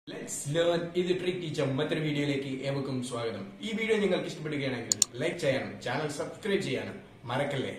let's learn ഇത് trick teacher മറ്റൊരു വീഡിയോയിലേക്ക് ഏവർക്കും സ്വാഗതം ഈ വീഡിയോ നിങ്ങൾക്ക് ഇഷ്ടപ്പെടുകയാണെങ്കിൽ ലൈക്ക് ചെയ്യാനും ചാനൽ സബ്സ്ക്രൈബ് ചെയ്യാനും മറക്കല്ലേ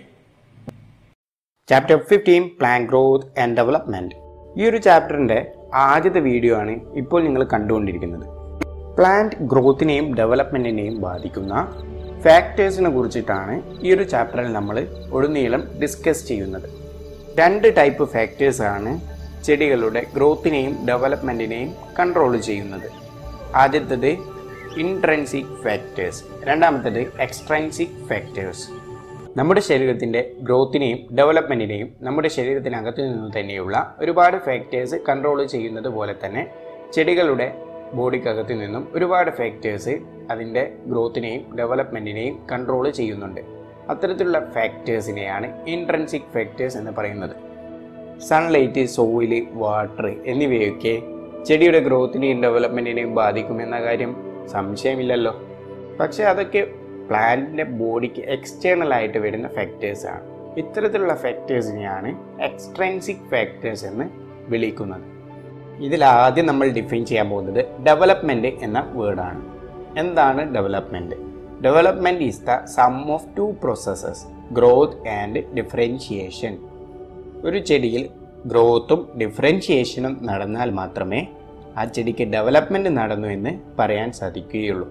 chapter fifteen plant growth and development ഈ ഒരു ചാപ്റ്ററിൻ്റെ ആദ്യത്തെ വീഡിയോ ആണ് ഇപ്പോൾ നിങ്ങൾ കണ്ടുകൊണ്ടിരിക്കുന്നത് പ്ലാന്റ് ഗ്രോത്തിനെയും ഡെവലപ്മെൻറ്റിനെയും ബാധിക്കുന്ന ഫാക്ടേഴ്സിനെ കുറിച്ചിട്ടാണ് ഈ ഒരു ചാപ്റ്ററിൽ നമ്മൾ ഒടുനീളം ഡിസ്കസ് ചെയ്യുന്നത് രണ്ട് ടൈപ്പ് ഫാക്ടേഴ്സാണ് ചെടികളുടെ ഗ്രോത്തിനെയും ഡെവലപ്മെൻറ്റിനെയും കൺട്രോൾ ചെയ്യുന്നത് ആദ്യത്തേത് ഇൻട്രൻസിക് ഫാക്ടേഴ്സ് രണ്ടാമത്തേത് എക്സ്ട്രൻസിക് ഫാക്ടേഴ്സ് നമ്മുടെ ശരീരത്തിൻ്റെ ഗ്രോത്തിനെയും ഡെവലപ്മെൻറ്റിനെയും നമ്മുടെ ശരീരത്തിനകത്ത് നിന്ന് തന്നെയുള്ള ഒരുപാട് ഫാക്ടേഴ്സ് കൺട്രോൾ ചെയ്യുന്നത് പോലെ തന്നെ ചെടികളുടെ ബോഡിക്കകത്ത് നിന്നും ഒരുപാട് ഫാക്ടേഴ്സ് അതിൻ്റെ ഗ്രോത്തിനെയും ഡെവലപ്മെൻറ്റിനെയും കൺട്രോൾ ചെയ്യുന്നുണ്ട് അത്തരത്തിലുള്ള ഫാക്ടേഴ്സിനെയാണ് ഇൻട്രൻസിക് ഫാക്ടേഴ്സ് എന്ന് പറയുന്നത് സൺലൈറ്റ് സോയില് വാട്ടർ എന്നിവയൊക്കെ ചെടിയുടെ ഗ്രോത്തിനെയും ഡെവലപ്മെൻറ്റിനെയും ബാധിക്കുമെന്ന കാര്യം സംശയമില്ലല്ലോ പക്ഷേ അതൊക്കെ പ്ലാന്റിൻ്റെ ബോഡിക്ക് എക്സ്റ്റേണൽ ആയിട്ട് വരുന്ന ഫാക്ടേഴ്സ് ആണ് ഇത്തരത്തിലുള്ള ഫാക്ടേഴ്സിനെയാണ് എക്സ്ട്രൻസിക് ഫാക്ടേഴ്സ് എന്ന് വിളിക്കുന്നത് ഇതിൽ ആദ്യം നമ്മൾ ഡിഫൈൻ ചെയ്യാൻ പോകുന്നത് ഡെവലപ്മെൻറ്റ് എന്ന വേർഡാണ് എന്താണ് development development is the sum of two processes growth and differentiation ഒരു ചെടിയിൽ ഗ്രോത്തും ഡിഫറൻഷിയേഷനും നടന്നാൽ മാത്രമേ ആ ചെടിക്ക് ഡെവലപ്മെൻറ്റ് നടന്നു എന്ന് പറയാൻ സാധിക്കുകയുള്ളൂ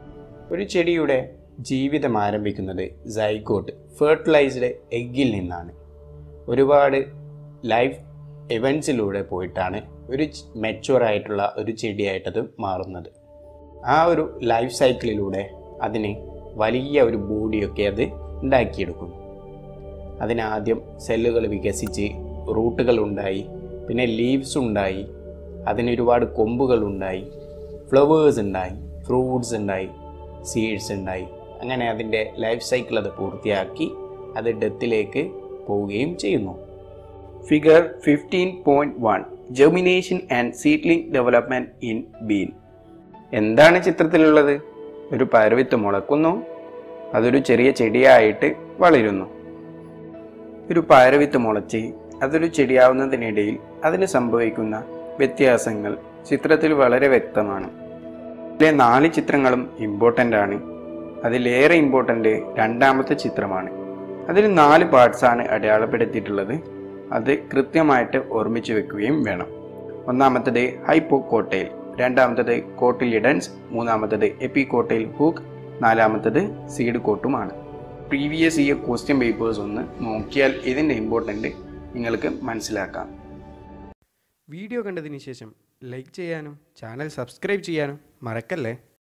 ഒരു ചെടിയുടെ ജീവിതം ആരംഭിക്കുന്നത് സൈഗോട്ട് ഫെർട്ടിലൈസ്ഡ് എഗ്ഗിൽ നിന്നാണ് ഒരുപാട് ലൈഫ് ഇവൻസിലൂടെ പോയിട്ടാണ് ഒരു മെച്ചുവർ ആയിട്ടുള്ള ഒരു ചെടിയായിട്ടത് മാറുന്നത് ആ ഒരു ലൈഫ് സൈക്കിളിലൂടെ അതിന് വലിയ ഒരു ബോഡിയൊക്കെ അത് ഉണ്ടാക്കിയെടുക്കുന്നു അതിനാദ്യം സെല്ലുകൾ വികസിച്ച് റൂട്ടുകൾ ഉണ്ടായി പിന്നെ ലീവ്സ് ഉണ്ടായി അതിന് ഒരുപാട് കൊമ്പുകൾ ഉണ്ടായി ഫ്ലവേഴ്സ് ഉണ്ടായി ഫ്രൂട്ട്സ് ഉണ്ടായി സീഡ്സ് ഉണ്ടായി അങ്ങനെ അതിൻ്റെ ലൈഫ് സൈക്കിൾ അത് പൂർത്തിയാക്കി അത് ഡെത്തിലേക്ക് പോവുകയും ചെയ്യുന്നു figure fifteen point one germination and seedling development in bean എന്താണ് ചിത്രത്തിലുള്ളത് ഒരു പരവിത്ത് മുളക്കുന്നു അതൊരു ചെറിയ ചെടിയായിട്ട് വളരുന്നു ഒരു പയറുവിത്ത് മുളച്ച് അതൊരു ചെടിയാവുന്നതിനിടയിൽ അതിന് സംഭവിക്കുന്ന വ്യത്യാസങ്ങൾ ചിത്രത്തിൽ വളരെ വ്യക്തമാണ് ഇതിലെ നാല് ചിത്രങ്ങളും ഇമ്പോർട്ടൻ്റ് ആണ് അതിലേറെ ഇമ്പോർട്ടൻ്റ് രണ്ടാമത്തെ ചിത്രമാണ് അതിൽ നാല് പാർട്സാണ് അടയാളപ്പെടുത്തിയിട്ടുള്ളത് അത് കൃത്യമായിട്ട് ഓർമ്മിച്ചു വെക്കുകയും വേണം ഒന്നാമത്തത് ഹൈപ്പോ കോട്ടയിൽ രണ്ടാമത്തത് കോട്ടിലിഡൻസ് മൂന്നാമത്തത് എപ്പി കോട്ടയിൽ ഹൂക്ക് നാലാമത്തത് സീഡ് കോട്ടുമാണ് പ്രീവിയസ് ഇയർ ക്വസ്റ്റ്യൻ പേപ്പേഴ്സ് ഒന്ന് നോക്കിയാൽ ഇതിൻ്റെ ഇമ്പോർട്ടൻ്റ് നിങ്ങൾക്ക് മനസ്സിലാക്കാം വീഡിയോ കണ്ടതിന് ശേഷം ലൈക്ക് ചെയ്യാനും ചാനൽ സബ്സ്ക്രൈബ് ചെയ്യാനും മറക്കല്ലേ